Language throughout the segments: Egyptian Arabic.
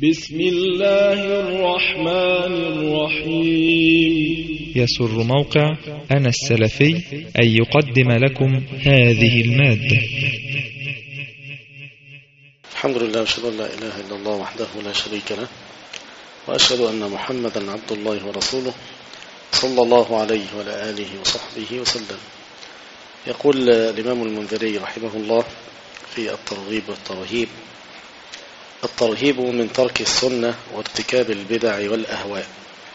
بسم الله الرحمن الرحيم يسر موقع أنا السلفي أن يقدم لكم هذه المادة الحمد لله واشهد ان لا اله الا الله وحده لا شريك له واشهد ان محمدا عبد الله ورسوله صلى الله عليه وعلى اله وصحبه وسلم يقول الامام المنذري رحمه الله في الترغيب والترهيب الترهيب من ترك السنه وارتكاب البدع والاهواء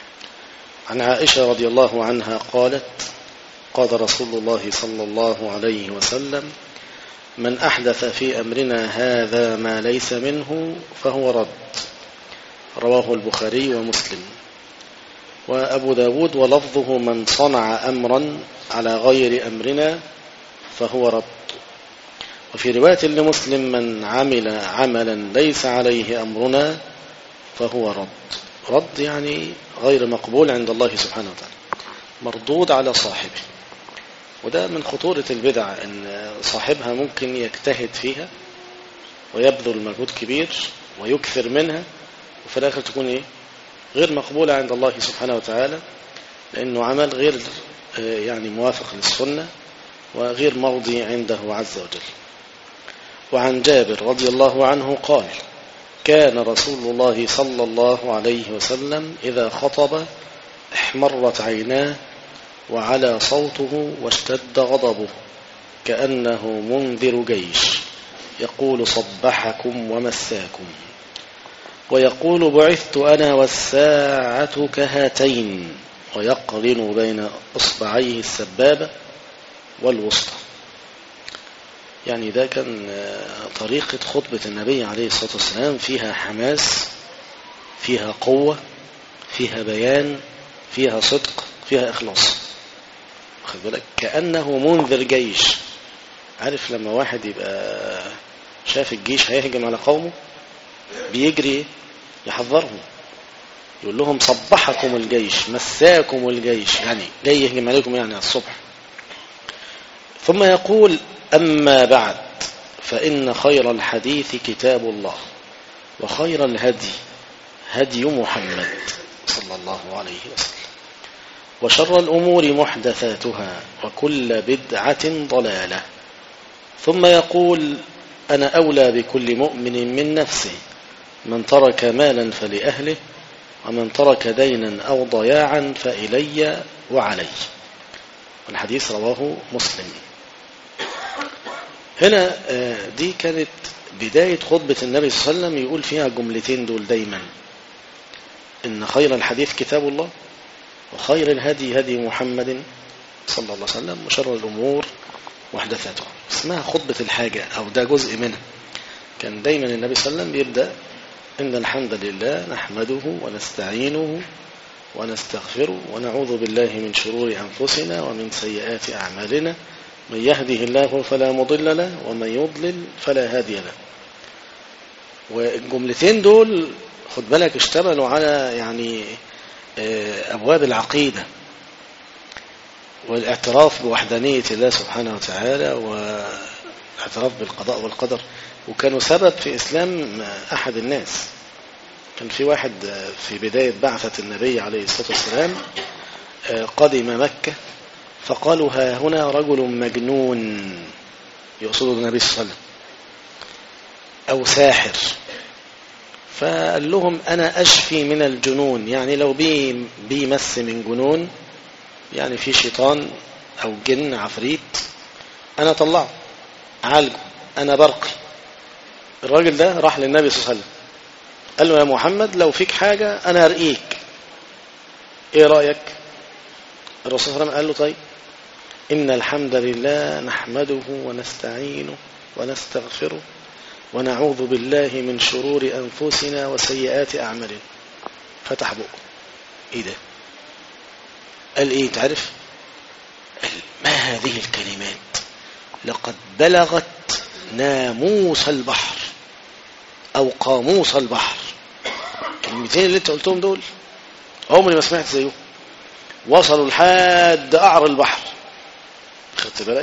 عن عائشه رضي الله عنها قالت قال رسول الله صلى الله عليه وسلم من أحدث في أمرنا هذا ما ليس منه فهو رد رواه البخاري ومسلم وأبو داود ولفظه من صنع أمرا على غير أمرنا فهو رد وفي رواية لمسلم من عمل عملا ليس عليه أمرنا فهو رد رد يعني غير مقبول عند الله سبحانه وتعالى مردود على صاحبه وده من خطورة البدع ان صاحبها ممكن يجتهد فيها ويبذل مجهود كبير ويكثر منها وفي الاخر تكون ايه غير مقبولة عند الله سبحانه وتعالى لانه عمل غير يعني موافق للسنة وغير مرضي عنده عز وجل وعن جابر رضي الله عنه قال كان رسول الله صلى الله عليه وسلم إذا خطب احمرت عيناه وعلى صوته واشتد غضبه كأنه منذر جيش يقول صبحكم ومساكم ويقول بعثت أنا والساعة كهاتين ويقرن بين إصبعيه السبابة والوسطى يعني ده كان طريقة خطبة النبي عليه الصلاة والسلام فيها حماس فيها قوة فيها بيان فيها صدق فيها إخلاص واخد بالك كأنه منذر جيش عارف لما واحد يبقى شاف الجيش هيهجم على قومه بيجري يحذرهم يقول لهم صبحكم الجيش مساكم الجيش يعني جاي يهجم عليكم يعني على الصبح ثم يقول أما بعد فإن خير الحديث كتاب الله وخير الهدي هدي محمد صلى الله عليه وسلم وشر الأمور محدثاتها وكل بدعة ضلالة ثم يقول أنا أولى بكل مؤمن من نفسه من ترك مالا فلأهله ومن ترك دينا أو ضياعا فإلي وعلي الحديث رواه مسلم هنا دي كانت بداية خطبة النبي صلى الله عليه وسلم يقول فيها جملتين دول دايما إن خير الحديث كتاب الله وخير الهدي هدي محمد صلى الله عليه وسلم وشر الأمور محدثاتها اسمها خطبة الحاجة أو ده جزء منها كان دايما النبي صلى الله عليه وسلم يبدأ إن الحمد لله نحمده ونستعينه ونستغفره ونعوذ بالله من شرور أنفسنا ومن سيئات أعمالنا من يهده الله فلا مضل له ومن يضلل فلا هادي له والجملتين دول خد بالك اشتملوا على يعني أبواب العقيدة والاعتراف بوحدانية الله سبحانه وتعالى والاعتراف بالقضاء والقدر وكانوا سبب في إسلام أحد الناس كان في واحد في بداية بعثة النبي عليه الصلاة والسلام قدم مكة فقالوا ها هنا رجل مجنون يقصد النبي صلى الله عليه وسلم أو ساحر فقال لهم أنا أشفي من الجنون يعني لو بي بيمس من جنون يعني في شيطان أو جن عفريت أنا طلعه عالجه أنا برقي الراجل ده راح للنبي صلى الله عليه وسلم قال له يا محمد لو فيك حاجة أنا أرقيك إيه رأيك الرسول صلى الله عليه وسلم قال له طيب إن الحمد لله نحمده ونستعينه ونستغفره ونعوذ بالله من شرور أنفسنا وسيئات أعمالنا فتح بقه إيه ده قال إيه تعرف قال ما هذه الكلمات لقد بلغت ناموس البحر أو قاموس البحر الكلمتين اللي انت قلتهم دول عمري ما سمعت زيهم وصلوا لحد قعر البحر خدت بالك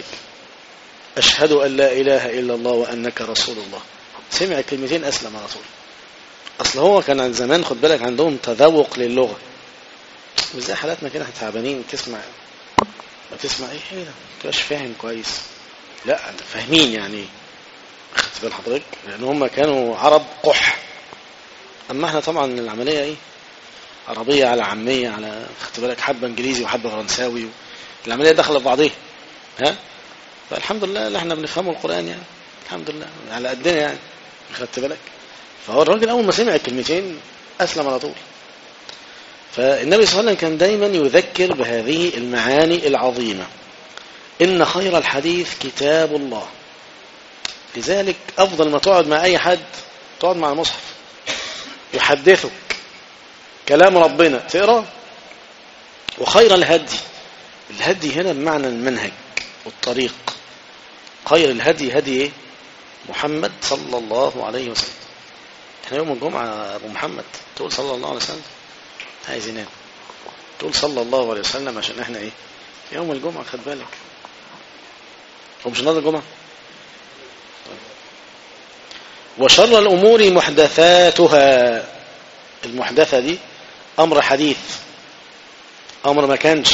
أشهد أن لا إله إلا الله وأنك رسول الله سمع الكلمتين أسلم على طول اصل هو كان عن زمان خد بالك عندهم تذوق للغة مش زي حالاتنا كده احنا تعبانين تسمع ما تسمع ايه ايه ده ما تبقاش فاهم كويس لا فاهمين يعني خدت بال حضرتك لان هم كانوا عرب قح اما احنا طبعا العملية ايه عربية على عامية على خدت بالك حبة انجليزي وحبة فرنساوي العملية داخلة في بعضيها ها فالحمد لله اللي احنا بنفهمه القرآن يعني الحمد لله على قدنا يعني خدت بالك فهو الراجل اول ما سمع الكلمتين اسلم على طول فالنبي صلى الله عليه وسلم كان دايما يذكر بهذه المعاني العظيمة إن خير الحديث كتاب الله لذلك أفضل ما تقعد مع أي حد تقعد مع المصحف يحدثك كلام ربنا تقرأ وخير الهدي الهدي هنا بمعنى المنهج والطريق خير الهدي هدي ايه محمد صلى الله عليه وسلم احنا يوم الجمعة ابو محمد تقول صلى الله عليه وسلم عايز ينام تقول صلى الله عليه وسلم عشان احنا ايه يوم الجمعة خد بالك هو مش النهارده الجمعة طيب. وشر الأمور محدثاتها المحدثة دي أمر حديث أمر ما كانش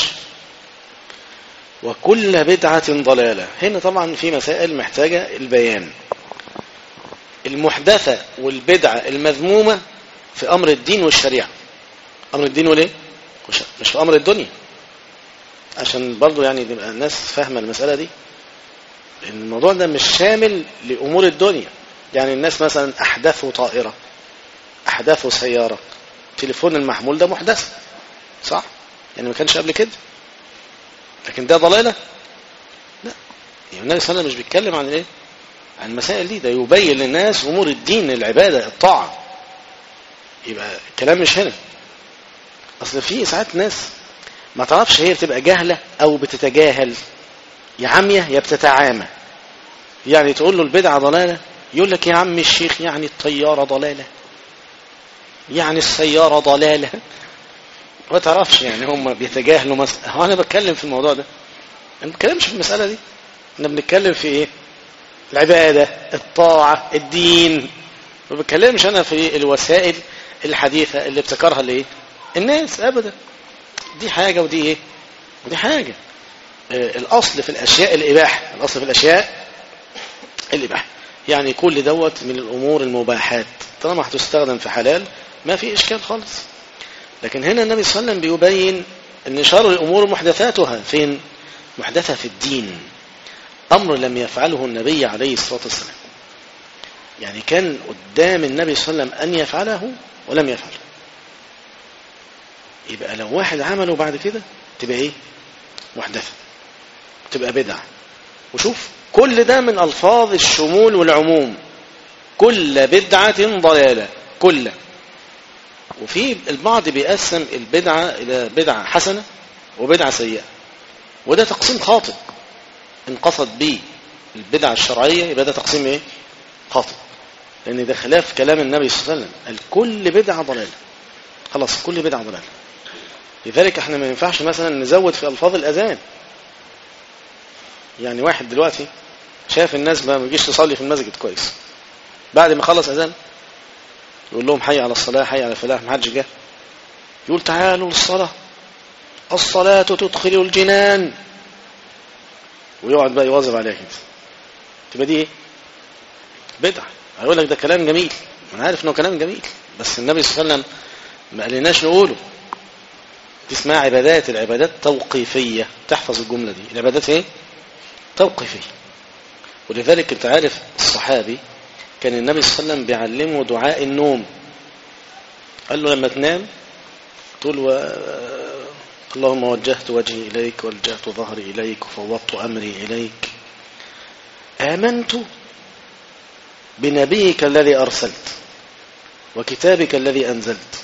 وكل بدعة ضلالة هنا طبعا في مسائل محتاجة البيان المحدثة والبدعة المذمومة في أمر الدين والشريعة أمر الدين وليه مش في أمر الدنيا عشان برضو يعني تبقى الناس فاهمة المسألة دي لأن الموضوع ده مش شامل لأمور الدنيا يعني الناس مثلا أحدثوا طائرة أحدثوا سيارة تليفون المحمول ده محدث صح يعني ما كانش قبل كده لكن ده ضلالة لا يعني النبي صلى الله عليه وسلم مش بيتكلم عن ايه عن المسائل دي ده يبين للناس امور الدين العبادة الطاعة يبقى الكلام مش هنا اصل في ساعات ناس ما تعرفش هي بتبقى جاهلة او بتتجاهل يا عمية يا بتتعامى يعني تقول له البدعة ضلالة يقول لك يا عم الشيخ يعني الطيارة ضلالة يعني السيارة ضلالة ما تعرفش يعني هم بيتجاهلوا مثلا هو انا بتكلم في الموضوع ده انا ما بتكلمش في المسألة دي احنا بنتكلم في ايه العبادة الطاعة الدين ما بتكلمش انا في الوسائل الحديثة اللي ابتكرها ليه الناس ابدا دي حاجة ودي ايه ودي حاجة آه الاصل في الاشياء الاباحة الاصل في الاشياء الاباحة يعني كل دوت من الامور المباحات طالما هتستخدم في حلال ما في اشكال خالص لكن هنا النبي صلى الله عليه وسلم بيبين ان شر الامور محدثاتها فين محدثة في الدين امر لم يفعله النبي عليه الصلاة والسلام يعني كان قدام النبي صلى الله عليه وسلم ان يفعله ولم يفعله يبقى لو واحد عمله بعد كده تبقى ايه محدثة تبقى بدعة وشوف كل ده من الفاظ الشمول والعموم كل بدعة ضلالة كل وفي البعض بيقسم البدعة إلى بدعة حسنة وبدعة سيئة وده تقسيم خاطئ ان قصد به البدعة الشرعية يبقى ده تقسيم ايه خاطئ لان ده خلاف كلام النبي صلى الله عليه وسلم الكل بدعة ضلالة خلاص كل بدعة ضلالة لذلك احنا ما ينفعش مثلا نزود في الفاظ الاذان يعني واحد دلوقتي شاف الناس ما بيجيش تصلي في المسجد كويس بعد ما خلص اذان يقول لهم حي على الصلاة حي على الفلاح ما حدش جه يقول تعالوا للصلاة الصلاة تدخل الجنان ويقعد بقى يواظب عليها كده تبقى دي ايه بدعة هيقول لك ده كلام جميل انا عارف انه كلام جميل بس النبي صلى الله عليه وسلم ما قالناش نقوله دي اسمها عبادات العبادات توقيفية تحفظ الجملة دي العبادات ايه توقيفية ولذلك انت عارف الصحابي كان النبي صلى الله عليه وسلم بيعلمه دعاء النوم قال له لما تنام تقول و... اللهم وجهت وجهي إليك ووجهت ظهري إليك وفوضت أمري إليك آمنت بنبيك الذي أرسلت وكتابك الذي أنزلت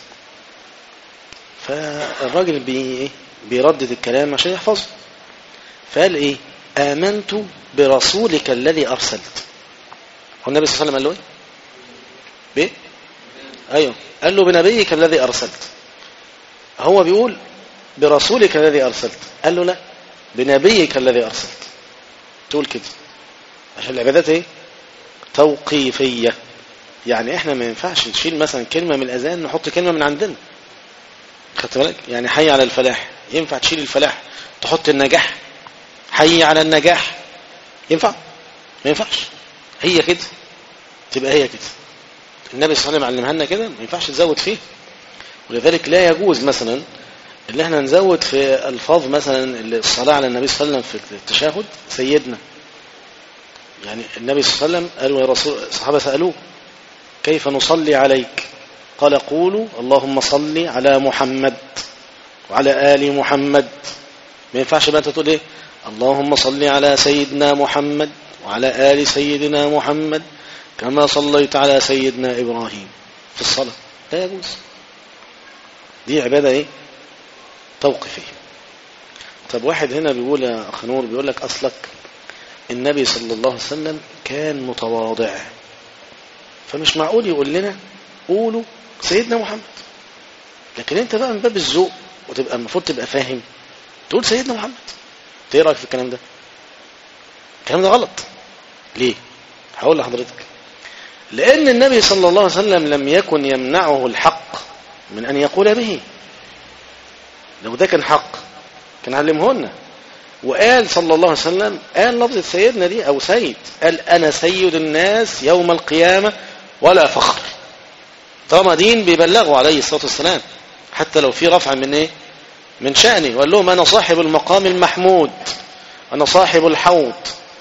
فالراجل بي بيردد الكلام عشان يحفظه فقال إيه آمنت برسولك الذي أرسلت هو النبي صلى الله عليه وسلم قال له إيه بيه أيوه قال له بنبيك الذي أرسلت هو بيقول برسولك الذي أرسلت قال له لا بنبيك الذي أرسلت تقول كده عشان العبادات ايه توقيفية يعني احنا ما ينفعش نشيل مثلا كلمة من الأذان نحط كلمة من عندنا خدت بالك يعني حي على الفلاح ينفع تشيل الفلاح تحط النجاح حي على النجاح ينفع ما ينفعش هي كده تبقى هي كده النبي صلى الله عليه وسلم علمها لنا كده ما ينفعش تزود فيه ولذلك لا يجوز مثلا اللي احنا نزود في الفاظ مثلا الصلاة على النبي صلى الله عليه وسلم في التشهد سيدنا يعني النبي صلى الله عليه وسلم قالوا يا رسول الصحابة سألوه كيف نصلي عليك قال قولوا اللهم صل على محمد وعلى آل محمد ما ينفعش بقى انت تقول ايه اللهم صل على سيدنا محمد وعلى آل سيدنا محمد كما صليت على سيدنا إبراهيم في الصلاة لا يجوز دي عبادة ايه توقفية طب واحد هنا بيقول يا أخ نور بيقول لك أصلك النبي صلى الله عليه وسلم كان متواضع فمش معقول يقول لنا قولوا سيدنا محمد لكن انت بقى من باب الذوق وتبقى المفروض تبقى فاهم تقول سيدنا محمد ايه رايك في الكلام ده الكلام ده غلط ليه هقول لحضرتك لان النبي صلى الله عليه وسلم لم يكن يمنعه الحق من ان يقول به لو ده كان حق كان علمه لنا وقال صلى الله عليه وسلم قال لفظة سيدنا دي أو سيد قال أنا سيد الناس يوم القيامة ولا فخر طالما دين بيبلغوا عليه الصلاة والسلام حتى لو في رفع من إيه من شأنه وقال لهم أنا صاحب المقام المحمود أنا صاحب الحوض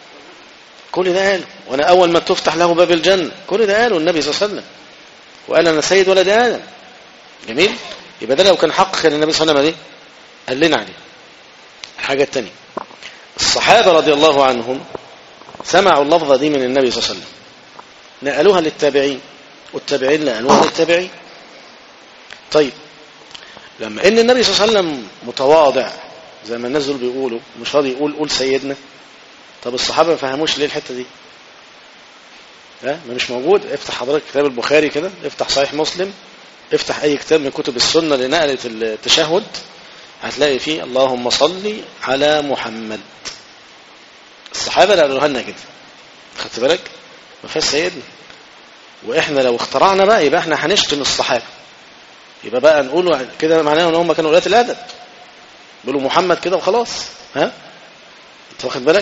كل ده قاله وأنا أول ما تفتح له باب الجنة كل ده قاله النبي صلى الله عليه وسلم وقال أنا سيد ولد آدم جميل يبقى ده لو كان حق كان النبي صلى الله عليه وسلم قال لنا عليه الحاجة الثانية الصحابة رضي الله عنهم سمعوا اللفظة دي من النبي صلى الله عليه وسلم نقلوها للتابعين والتابعين نقلوها للتابعين طيب لما ان النبي صلى الله عليه وسلم متواضع زي ما الناس دول بيقولوا مش راضي يقول قول سيدنا طب الصحابة ما فهموش ليه الحتة دي ها ما مش موجود افتح حضرتك كتاب البخاري كده افتح صحيح مسلم افتح اي كتاب من كتب السنة اللي نقلت التشهد هتلاقي فيه اللهم صل على محمد الصحابة اللي قالوها لنا كده خدت بالك ما فيهاش سيدنا واحنا لو اخترعنا بقى يبقى احنا هنشتم الصحابة يبقى بقى نقول كده معناه ان هم كانوا ولاة الادب بيقولوا محمد كده وخلاص ها انت واخد بالك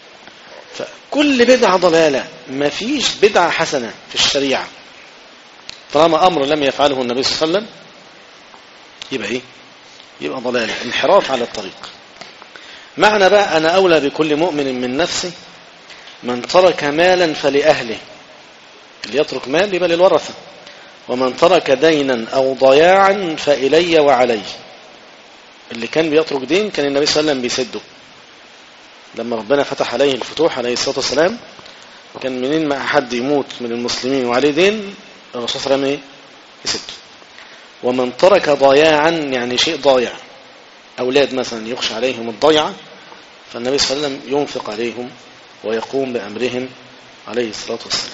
فكل بدعة ضلالة ما فيش بدعة حسنة في الشريعة طالما امر لم يفعله النبي صلى الله عليه وسلم يبقى ايه يبقى ضلالة انحراف على الطريق معنى بقى أنا أولى بكل مؤمن من نفسه من ترك مالا فلأهله اللي يترك مال يبقى للورثة ومن ترك دينا أو ضياعا فإلي وعلي اللي كان بيترك دين كان النبي صلى الله عليه وسلم بيسده لما ربنا فتح عليه الفتوح عليه الصلاة والسلام كان منين ما حد يموت من المسلمين وعليه دين الرسول صلى الله عليه وسلم يسده ومن ترك ضياعا يعني شيء ضايع أولاد مثلا يخشى عليهم الضيعة فالنبي صلى الله عليه وسلم ينفق عليهم ويقوم بأمرهم عليه الصلاة والسلام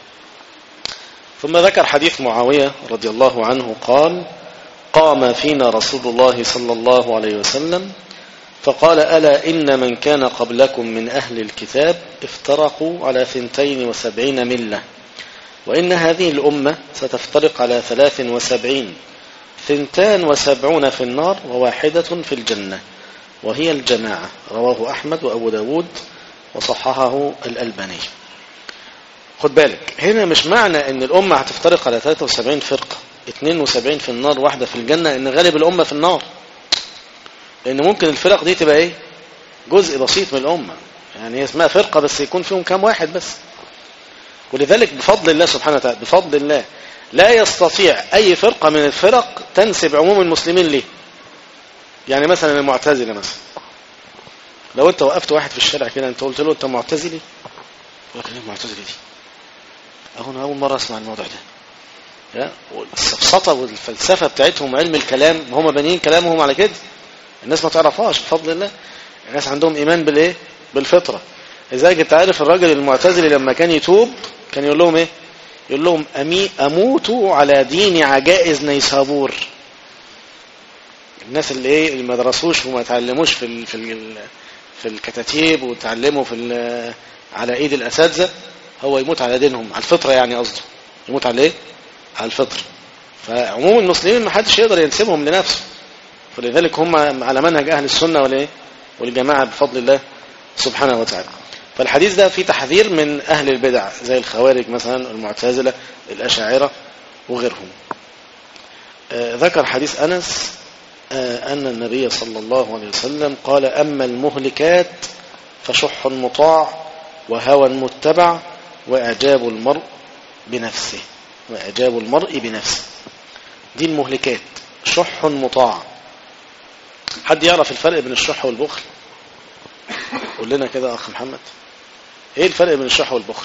ثم ذكر حديث معاوية رضي الله عنه قال قام فينا رسول الله صلى الله عليه وسلم فقال ألا إن من كان قبلكم من أهل الكتاب افترقوا على ثنتين وسبعين ملة وإن هذه الأمة ستفترق على ثلاث وسبعين ثنتان وسبعون في النار وواحدة في الجنة وهي الجماعة رواه أحمد وأبو داود وصححه الألباني خد بالك هنا مش معنى ان الأمة هتفترق على 73 فرقة 72 في النار واحدة في الجنة ان غالب الأمة في النار لأن ممكن الفرق دي تبقى ايه جزء بسيط من الأمة يعني هي اسمها فرقة بس يكون فيهم كام واحد بس ولذلك بفضل الله سبحانه وتعالى بفضل الله لا يستطيع أي فرقة من الفرق تنسب عموم المسلمين ليه يعني مثلا المعتزلة مثلا لو انت وقفت واحد في الشارع كده انت قلت له انت معتزلي يقول لك ايه معتزلي دي اهو انا اول مرة اسمع الموضوع ده والسفسطة والفلسفة بتاعتهم علم الكلام هم بانيين كلامهم على كده الناس ما تعرفهاش بفضل الله الناس عندهم ايمان بالايه بالفطرة لذلك انت عارف الراجل المعتزلي لما كان يتوب كان يقول لهم ايه يقول لهم أمي أموت على دين عجائز نيسابور الناس اللي ايه اللي ما درسوش وما تعلموش في ال في ال في الكتاتيب وتعلموا في على ايد الاساتذه هو يموت على دينهم على الفطره يعني قصده يموت على ايه على الفطر فعموم المسلمين ما حدش يقدر ينسبهم لنفسه فلذلك هم على منهج أهل السنة والايه والجماعة بفضل الله سبحانه وتعالى فالحديث ده فيه تحذير من أهل البدع زي الخوارج مثلا المعتزلة الأشاعرة وغيرهم آه ذكر حديث أنس آه أن النبي صلى الله عليه وسلم قال أما المهلكات فشح مطاع وهوى متبع وإعجاب المرء بنفسه وإعجاب المرء بنفسه دي المهلكات شح مطاع حد يعرف الفرق بين الشح والبخل قول لنا كده أخ محمد ايه الفرق بين الشح والبخل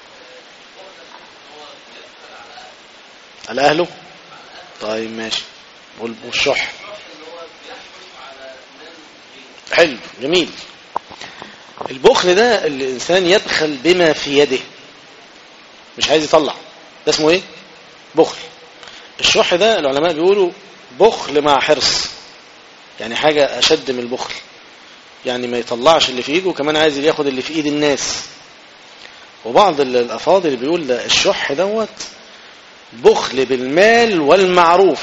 على أهله طيب ماشي والشح حلو جميل البخل ده الإنسان يبخل بما في يده مش عايز يطلع ده اسمه ايه بخل الشح ده العلماء بيقولوا بخل مع حرص يعني حاجة أشد من البخل يعني ما يطلعش اللي في ايده وكمان عايز ياخد اللي في ايد الناس وبعض الأفاضل بيقول ده الشح دوت بخل بالمال والمعروف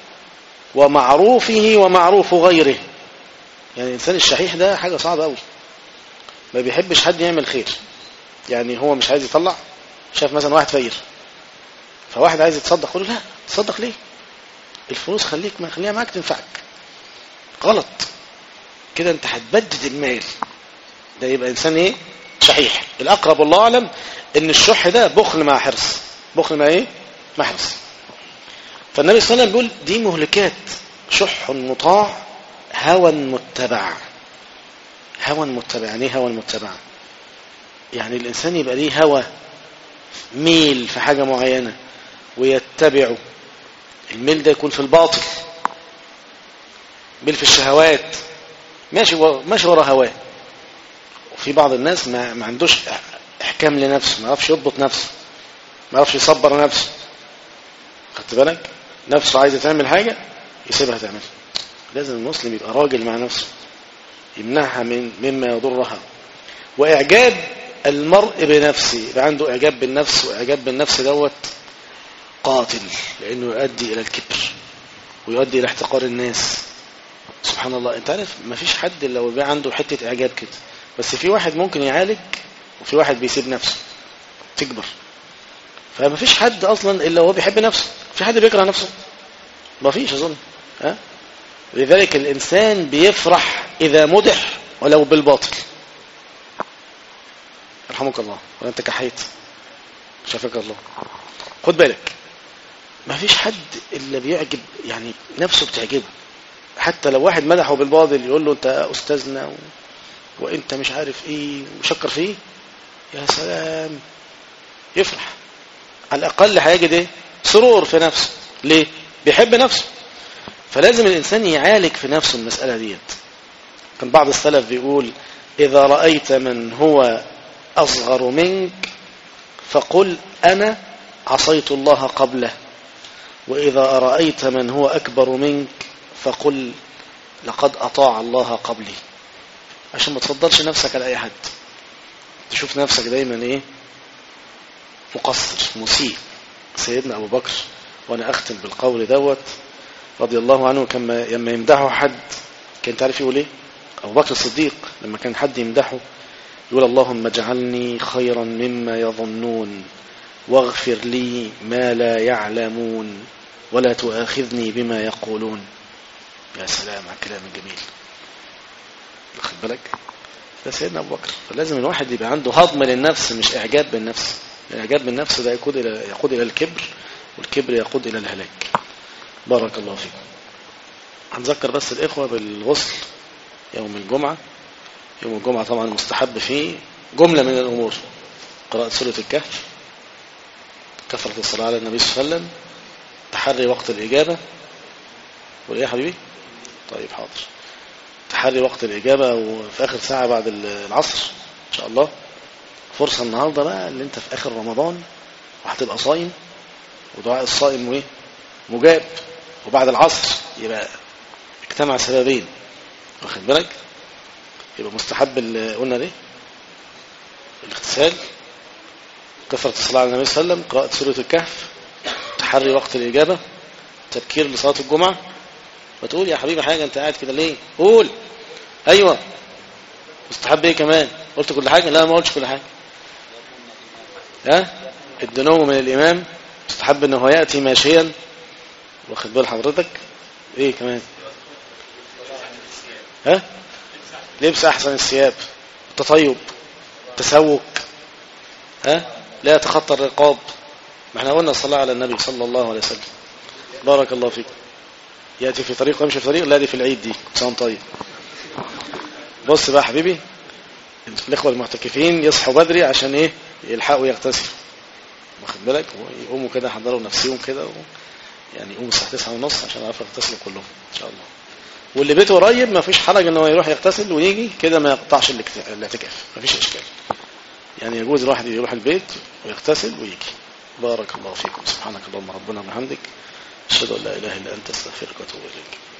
ومعروفه ومعروف غيره يعني الإنسان الشحيح ده حاجة صعبة قوي ما بيحبش حد يعمل خير يعني هو مش عايز يطلع شاف مثلا واحد فقير فواحد عايز يتصدق يقول له لا تصدق ليه الفلوس خليك ما خليها معاك تنفعك غلط كده انت هتبدد المال ده يبقى انسان ايه شحيح الاقرب والله اعلم ان الشح ده بخل مع حرص بخل مع ايه مع حرص فالنبي صلى الله عليه وسلم بيقول دي مهلكات شح مطاع هوى متبع هوى متبع يعني ايه هوى متبع يعني الانسان يبقى ليه هوى ميل في حاجة معينة ويتبعه الميل ده يكون في الباطل ميل في الشهوات ماشي ماشي ورا هواه وفي بعض الناس ما, ما عندوش احكام لنفسه ما يعرفش يضبط نفسه ما يعرفش يصبر نفسه خدت بالك نفسه عايزه تعمل حاجه يسيبها تعمل لازم المسلم يبقى راجل مع نفسه يمنعها من مما يضرها واعجاب المرء بنفسه يبقى عنده اعجاب بالنفس واعجاب بالنفس دوت قاتل لانه يؤدي الى الكبر ويؤدي الى احتقار الناس سبحان الله انت عارف ما فيش حد لو بقى عنده حتة اعجاب كده بس في واحد ممكن يعالج وفي واحد بيسيب نفسه تكبر فما فيش حد اصلا الا هو بيحب نفسه في حد بيكره نفسه ما فيش اظن ها لذلك الانسان بيفرح اذا مدح ولو بالباطل يرحمك الله ولا انت كحيت شافك الله خد بالك ما فيش حد الا بيعجب يعني نفسه بتعجبه حتى لو واحد مدحه بالباطل يقول له انت استاذنا و... وانت مش عارف ايه وشكر فيه يا سلام يفرح على الاقل هيجد ايه سرور في نفسه ليه بيحب نفسه فلازم الانسان يعالج في نفسه المساله ديت كان بعض السلف بيقول اذا رايت من هو اصغر منك فقل انا عصيت الله قبله واذا رايت من هو اكبر منك فقل لقد أطاع الله قبلي عشان ما تفضلش نفسك على أي حد تشوف نفسك دايما إيه مقصر مسيء سيدنا أبو بكر وأنا أختم بالقول دوت رضي الله عنه كما لما يمدحه حد كان تعرف يقول إيه أبو بكر الصديق لما كان حد يمدحه يقول اللهم اجعلني خيرا مما يظنون واغفر لي ما لا يعلمون ولا تؤاخذني بما يقولون يا سلام على الكلام الجميل واخد بالك ده سيدنا ابو بكر فلازم الواحد يبقى عنده هضم للنفس مش اعجاب بالنفس الاعجاب بالنفس ده يقود الى يقود الى الكبر والكبر يقود الى الهلاك بارك الله فيكم هنذكر بس الاخوه بالغسل يوم الجمعه يوم الجمعه طبعا مستحب فيه جمله من الامور قراءه سوره الكهف كثره الصلاه على النبي صلى الله عليه وسلم تحري وقت الاجابه وايه يا حبيبي طيب حاضر تحري وقت الإجابة وفي آخر ساعة بعد العصر إن شاء الله فرصة النهاردة بقى اللي أنت في آخر رمضان وهتبقى صايم ودعاء الصائم وإيه مجاب وبعد العصر يبقى اجتمع سببين واخد بالك يبقى مستحب اللي قلنا ليه الاغتسال كثرة الصلاة على النبي صلى الله عليه وسلم قراءة سورة الكهف تحري وقت الإجابة تبكير لصلاة الجمعة فتقول يا حبيبي حاجة أنت قاعد كده ليه قول أيوة مستحب إيه كمان قلت كل حاجة لا ما قلتش كل حاجة ها الدنو من الإمام مستحب أنه يأتي ماشيا واخد بال حضرتك إيه كمان ها لبس أحسن الثياب التطيب التسوق ها لا يتخطى الرقاب ما احنا قلنا الصلاة على النبي صلى الله عليه وسلم بارك الله فيك يأتي في طريق ويمشي في طريق لا دي في العيد دي سلام طيب بص بقى حبيبي الإخوة المعتكفين يصحوا بدري عشان ايه يلحقوا يغتسلوا واخد بالك يقوموا كده يحضروا نفسهم كده و... يعني يقوموا الساعة 9 ونص عشان يعرفوا يغتسلوا كلهم ان شاء الله واللي بيته قريب ما فيش حرج ان هو يروح يغتسل ويجي كده ما يقطعش الاعتكاف ما فيش اشكال يعني يجوز الواحد يروح البيت ويغتسل ويجي بارك الله فيكم سبحانك اللهم ربنا وبحمدك اشهد ان لا اله الا انت استغفرك واتوب اليك